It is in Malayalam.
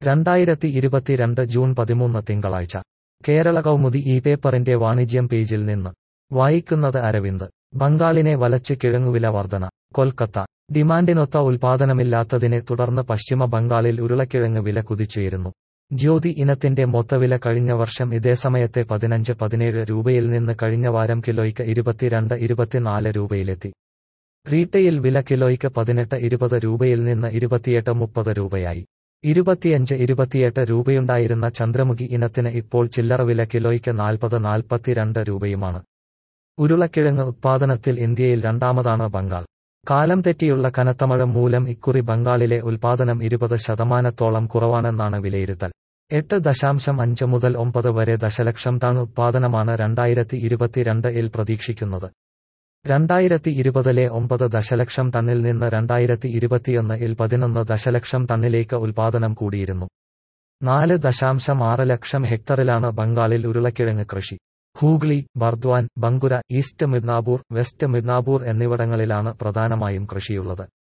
രണ്ടായിരത്തി ഇരുപത്തിരണ്ട് ജൂൺ പതിമൂന്ന് തിങ്കളാഴ്ച കേരള കൗമുദി ഈ പേപ്പറിന്റെ വാണിജ്യം പേജിൽ നിന്ന് വായിക്കുന്നത് അരവിന്ദ് ബംഗാളിനെ വലച്ച് കിഴങ്ങുവില വർധന കൊൽക്കത്ത ഡിമാൻഡിനൊത്ത ഉൽപാദനമില്ലാത്തതിനെ തുടർന്ന് പശ്ചിമ ബംഗാളിൽ ഉരുളക്കിഴങ്ങ് വില കുതിച്ചുയരുന്നു ജ്യോതി ഇനത്തിന്റെ മൊത്തവില കഴിഞ്ഞ വർഷം ഇതേ സമയത്തെ പതിനഞ്ച് പതിനേഴ് രൂപയിൽ നിന്ന് കഴിഞ്ഞ വാരം കിലോയ്ക്ക് ഇരുപത്തിരണ്ട് ഇരുപത്തിനാല് രൂപയിലെത്തി റീറ്റെയിൽ വില കിലോയ്ക്ക് പതിനെട്ട് ഇരുപത് രൂപയിൽ നിന്ന് ഇരുപത്തിയെട്ട് മുപ്പത് രൂപയായി ഇരുപത്തിയഞ്ച് ഇരുപത്തിയെട്ട് രൂപയുണ്ടായിരുന്ന ചന്ദ്രമുഖി ഇനത്തിന് ഇപ്പോൾ ചില്ലറ വില കിലോയ്ക്ക് നാൽപ്പത് നാൽപ്പത്തിരണ്ട് രൂപയുമാണ് ഉരുളക്കിഴങ്ങ് ഉത്പാദനത്തിൽ ഇന്ത്യയിൽ രണ്ടാമതാണ് ബംഗാൾ കാലം തെറ്റിയുള്ള കനത്ത മഴ മൂലം ഇക്കുറി ബംഗാളിലെ ഉൽപാദനം ഇരുപത് ശതമാനത്തോളം കുറവാണെന്നാണ് വിലയിരുത്തൽ എട്ട് ദശാംശം അഞ്ച് മുതൽ ഒമ്പത് വരെ ദശലക്ഷം ടൺ ഉത്പാദനമാണ് രണ്ടായിരത്തി ഇരുപത്തിരണ്ട് ഇൽ പ്രതീക്ഷിക്കുന്നത് രണ്ടായിരത്തി ഇരുപതിലെ ഒമ്പത് ദശലക്ഷം ടണ്ണിൽ നിന്ന് രണ്ടായിരത്തി ഇരുപത്തിയൊന്ന് ഇൽ പതിനൊന്ന് ദശലക്ഷം ടണ്ണിലേക്ക് ഉൽപാദനം കൂടിയിരുന്നു നാല് ദശാംശം ആറ് ലക്ഷം ഹെക്ടറിലാണ് ബംഗാളിൽ ഉരുളക്കിഴങ്ങ് കൃഷി ഹൂഗ്ലി ബർദ്വാൻ ബങ്കുര ഈസ്റ്റ് മിഡ്നാപൂർ വെസ്റ്റ് മിഡ്നാപൂർ എന്നിവിടങ്ങളിലാണ് പ്രധാനമായും കൃഷിയുള്ളത്